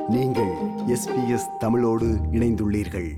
நீங்கள் எஸ்பிஎஸ் தமிழோடு இணைந்துள்ளீர்கள்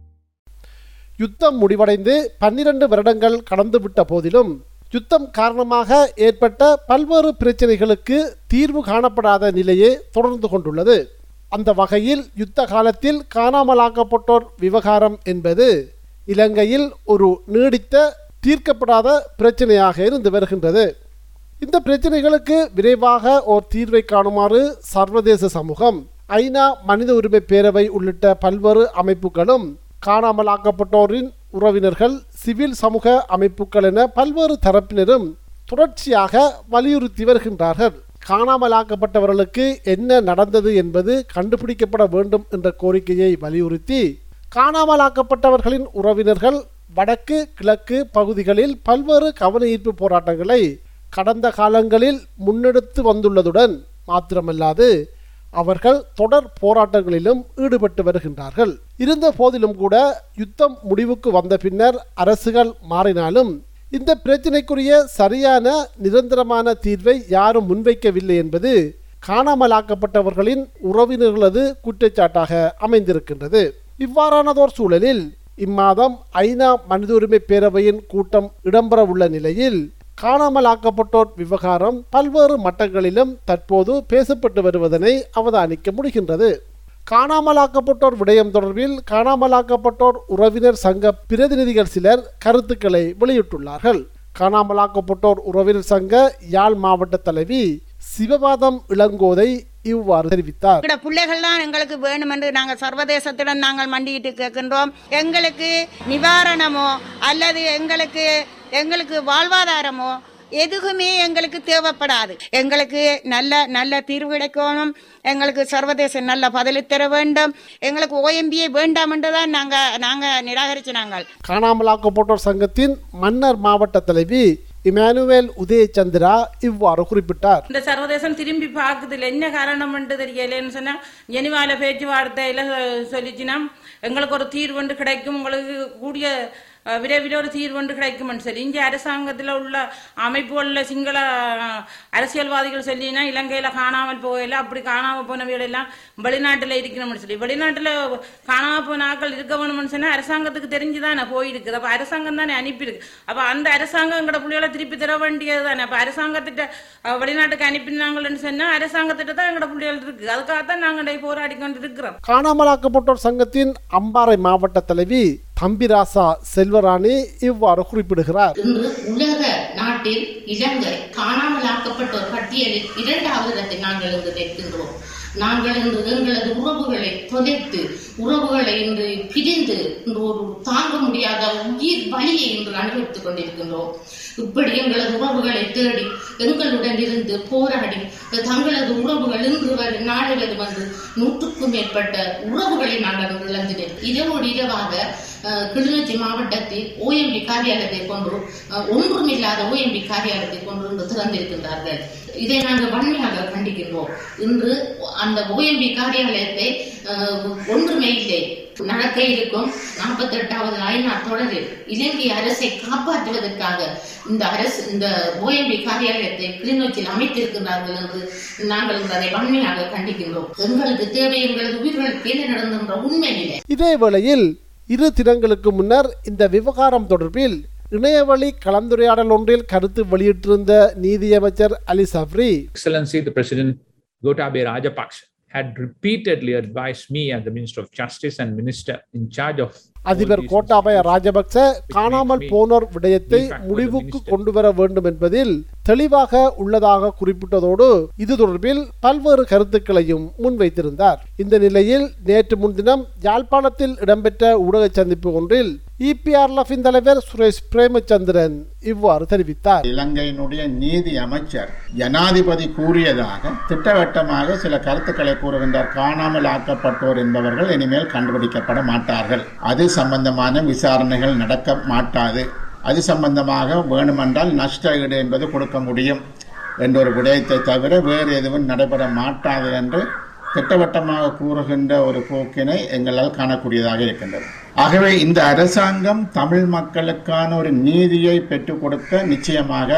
யுத்தம் முடிவடைந்து பன்னிரண்டு வருடங்கள் கடந்துவிட்ட போதிலும் யுத்தம் காரணமாக ஏற்பட்ட பல்வேறு பிரச்சனைகளுக்கு தீர்வு காணப்படாத நிலையே தொடர்ந்து கொண்டுள்ளது அந்த வகையில் யுத்த காலத்தில் காணாமலாக்கப்பட்டோர் விவகாரம் என்பது இலங்கையில் ஒரு நீடித்த தீர்க்கப்படாத பிரச்சனையாக இருந்து வருகின்றது இந்த பிரச்சனைகளுக்கு விரைவாக ஓர் தீர்வை காணுமாறு சர்வதேச சமூகம் ஐநா மனித உரிமை பேரவை உள்ளிட்ட பல்வேறு அமைப்புகளும் காணாமலாக்கப்பட்டோரின் உறவினர்கள் சிவில் சமூக அமைப்புகள் என பல்வேறு தரப்பினரும் தொடர்ச்சியாக வலியுறுத்தி வருகின்றார்கள் காணாமலாக்கப்பட்டவர்களுக்கு என்ன நடந்தது என்பது கண்டுபிடிக்கப்பட வேண்டும் என்ற கோரிக்கையை வலியுறுத்தி காணாமலாக்கப்பட்டவர்களின் உறவினர்கள் வடக்கு கிழக்கு பகுதிகளில் பல்வேறு கவன ஈர்ப்பு போராட்டங்களை கடந்த காலங்களில் முன்னெடுத்து வந்துள்ளதுடன் மாத்திரமல்லாது அவர்கள் தொடர் போராட்டங்களிலும் ஈடுபட்டு வருகின்றார்கள் இருந்த போதிலும் கூட யுத்தம் முடிவுக்கு வந்த பின்னர் அரசுகள் மாறினாலும் இந்த பிரச்சினைக்குரிய சரியான நிரந்தரமான தீர்வை யாரும் முன்வைக்கவில்லை என்பது காணாமலாக்கப்பட்டவர்களின் உறவினர்களது குற்றச்சாட்டாக அமைந்திருக்கின்றது இவ்வாறானதோர் சூழலில் இம்மாதம் ஐநா மனித உரிமை பேரவையின் கூட்டம் இடம்பெறவுள்ள நிலையில் காணாமலாக்கப்பட்டோர் விவகாரம் பல்வேறு மட்டங்களிலும் தற்போது பேசப்பட்டு வருவதனை அவதானிக்க முடிகின்றது காணாமலாக்கப்பட்டோர் விடயம் தொடர்பில் காணாமலாக்கப்பட்டோர் உறவினர் சங்க பிரதிநிதிகள் சிலர் கருத்துக்களை வெளியிட்டுள்ளார்கள் காணாமலாக்கப்பட்டோர் உறவினர் சங்க யாழ் மாவட்ட தலைவி சிவபாதம் இளங்கோதை இவ்வாறு தெரிவித்தார் எங்கட பிள்ளைகள் தான் எங்களுக்கு வேணும் என்று நாங்கள் சர்வதேசத்துடன் நாங்கள் மண்டியிட்டு கேட்கின்றோம் எங்களுக்கு நிவாரணமோ அல்லது எங்களுக்கு எங்களுக்கு வாழ்வாதாரமோ எதுவுமே எங்களுக்கு தேவைப்படாது எங்களுக்கு நல்ல நல்ல தீர்வு கிடைக்கணும் எங்களுக்கு சர்வதேச நல்ல பதிலை தர வேண்டும் எங்களுக்கு ஓஎம்பியே வேண்டாம் என்று தான் நாங்கள் நாங்கள் நிராகரிச்சு நாங்கள் காணாமலாக்கப்பட்டோர் சங்கத்தின் மன்னர் மாவட்ட தலைவி இமானுவேல் உதயச்சந்திரா இவ்வாறு குறிப்பிட்டார் இந்த சர்வதேசம் திரும்பி பார்க்குதுல என்ன காரணம் தெரியலன்னு சொன்னா ஜெனிவால பேச்சுவார்த்தையில சொல்லிச்சுன்னா எங்களுக்கு ஒரு தீர்வு கிடைக்கும் உங்களுக்கு கூடிய அஹ், விரைவில் ஒரு தீர்வு கிடைக்கும்னு சொல்லி இங்கே அரசாங்கத்தில் உள்ள அமைப்புகளில் சிங்கள அஹ், அரசியல்வாதிகள் சொல்லினா இலங்கையில காணாமல் போகல அப்படி காணாமல் போனவைகள் எல்லாம் வெளிநாட்டில் இருக்கணும்னு சொல்லி வெளிநாட்டில் காணாமல் போன ஆட்கள் இருக்க வேணும்னு சொன்னா அரசாங்கத்துக்கு தெரிஞ்சுதானே போயிருக்குது அப்போ அரசாங்கம் தானே அனுப்பியிருக்கு அப்போ அந்த அரசாங்கம் எங்கட பிள்ளைகளை திருப்பி தர வேண்டியது தானே அப்போ அரசாங்கத்திட்ட அஹ், வெளிநாட்டுக்கு அனுப்பினாங்கன்னு சொன்னா அரசாங்கத்திட்ட தான் எங்கட பிள்ளைகள் இருக்கு அதுக்காகத்தான் நாங்கள் போராடி கொண்டு இருக்கிறோம் காணாமலாக்கப்பட்டோர் சங்கத்தின் அம்பாறை மாவட்ட தலைவி தம்பிராசா செல்வராணி இவ்வாறு குறிப்பிடுகிறார் இன்று உலக நாட்டில் இலங்கை காணாமலாக்கப்பட்டோர் பட்டியலில் இரண்டாவது இடத்தை நாங்கள் இன்று நிற்கின்றோம் நாங்கள் இன்று எங்களது உறவுகளை தொலைத்து உறவுகளை இன்று பிரிந்து இன்று ஒரு தாங்க முடியாத உயிர் வலியை இன்று அனுபவித்துக் கொண்டிருக்கின்றோம் இப்படி எங்களது உறவுகளை தேடி எங்களுடன் இருந்து போராடி தங்களது உறவுகள் இன்று வரை நாளை வரை வந்து நூற்றுக்கும் மேற்பட்ட உறவுகளை நாங்கள் இன்று இழந்தினோம் இரவோடு இரவாக அஹ், கிளிநொச்சி மாவட்டத்தில் ஓஎம்பி காரியாலயத்தை கொண்டு அஹ், ஒன்றுமில்லாத ஓஎம்பி காரியாலயத்தை கொண்டு இன்று திறந்திருக்கின்றார்கள் இதை நாங்கள் வன்மையாக கண்டிக்கின்றோம் இன்று அந்த ஓஎம்பி காரியாலயத்தை அஹ், ஒன்றுமே இல்லை நடக்க இருக்கும் நாற்பத்தி எட்டாவது ஐநா தொடரில் இலங்கை அரசை காப்பாற்றுவதற்காக இந்த அரசு இந்த ஓஎம்பி காரியாலயத்தை கிளிநொச்சியில் அமைத்திருக்கிறார்கள் என்று நாங்கள் இன்று அதை வன்மையாக கண்டிக்கின்றோம் எங்களுக்கு தேவை எங்களது உயிர்களுக்கு என்ன நடந்துன்ற உண்மை நிலை இதே வேளையில் இரு தினங்களுக்கு முன்னர் இந்த விவகாரம் தொடர்பில் இணையவழி கலந்துரையாடல் ஒன்றில் கருத்து வெளியிட்டிருந்த நீதியமைச்சர் அலி Sabri Excellency, the President Gotabaya Rajapaksa had repeatedly advised me as the Minister of Justice and Minister in charge of all அதிபர் these கோட்டாபய institutions. ராஜபக்ச காணாமல் போனோர் விடயத்தை முடிவுக்கு கொண்டு வர வேண்டும் என்பதில் தெளிவாக உள்ளதாக குறிப்பிட்டதோடு இது தொடர்பில் பல்வேறு கருத்துக்களையும் முன்வைத்திருந்தார் இந்த நிலையில் நேற்று முன்தினம் யாழ்ப்பாணத்தில் இடம்பெற்ற ஊடக சந்திப்பு ஒன்றில் இபிஆர்எஃபின் தலைவர் சுரேஷ் பிரேமச்சந்திரன் இவ்வாறு தெரிவித்தார் இலங்கையினுடைய நீதி அமைச்சர் ஜனாதிபதி கூறியதாக திட்டவட்டமாக சில கருத்துக்களை கூறுகின்றார் காணாமல் ஆக்கப்பட்டோர் என்பவர்கள் இனிமேல் கண்டுபிடிக்கப்பட மாட்டார்கள் அது சம்பந்தமான விசாரணைகள் நடக்க மாட்டாது அது சம்பந்தமாக வேணுமென்றால் நஷ்ட ஈடு என்பது கொடுக்க முடியும் என்ற ஒரு விடயத்தை தவிர வேறு எதுவும் நடைபெற மாட்டாது என்று திட்டவட்டமாக கூறுகின்ற ஒரு போக்கினை எங்களால் காணக்கூடியதாக இருக்கின்றது ஆகவே இந்த அரசாங்கம் தமிழ் மக்களுக்கான ஒரு நீதியை பெற்றுக் கொடுக்க நிச்சயமாக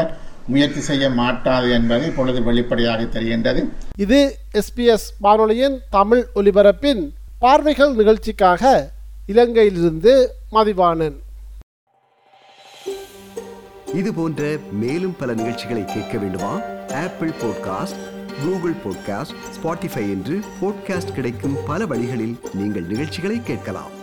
முயற்சி செய்ய மாட்டாது என்பது இப்பொழுது வெளிப்படையாக தெரிகின்றது இது எஸ்பிஎஸ் வானொலியின் தமிழ் ஒலிபரப்பின் பார்வைகள் நிகழ்ச்சிக்காக இலங்கையிலிருந்து மதிவாணன் இது போன்ற மேலும் பல நிகழ்ச்சிகளை கேட்க வேண்டுமா Apple podcast Google podcast Spotify என்று பாட்காஸ்ட் கிடைக்கும் பல வழிகளில் நீங்கள் நிகழ்ச்சிகளை கேட்கலாம்